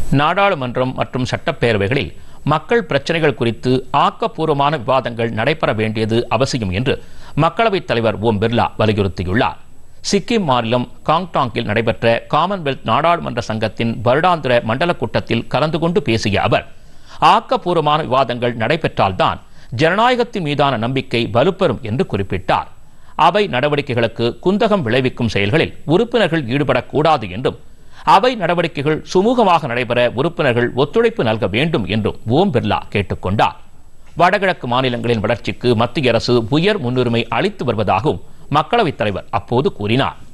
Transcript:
நாடாளுமன்றம் மற்றும் சட்டப்பேரவைகளில் மக்கள் பிரச்சனைகள் குறித்து ஆக்கப்பூர்வமான விவாதங்கள் நடைபெற வேண்டியது அவசியம் என்று மக்களவைத் தலைவர் ஓம் பிர்லா வலியுறுத்தியுள்ளார் சிக்கிம் மாநிலம் காங்டாங்கில் நடைபெற்ற காமன்வெல்த் நாடாளுமன்ற சங்கத்தின் வருடாந்திர மண்டல கூட்டத்தில் கலந்து கொண்டு பேசிய அவர் ஆக்கப்பூர்வமான விவாதங்கள் நடைபெற்றால்தான் ஜனநாயகத்தின் மீதான நம்பிக்கை வலுப்பெறும் என்று குறிப்பிட்டார் அவை நடவடிக்கைகளுக்கு குந்தகம் விளைவிக்கும் செயல்களில் உறுப்பினர்கள் ஈடுபடக்கூடாது என்றும் அவை நடவடிக்கைகள் சுமூகமாக நடைபெற உறுப்பினர்கள் ஒத்துழைப்பு நல்க வேண்டும் என்றும் ஓம் பிர்லா கேட்டுக்கொண்டார் வடகிழக்கு மாநிலங்களின் வளர்ச்சிக்கு மத்திய அரசு உயர் முன்னுரிமை அளித்து வருவதாகவும் மக்களவைத் தலைவர் அப்போது கூறினார்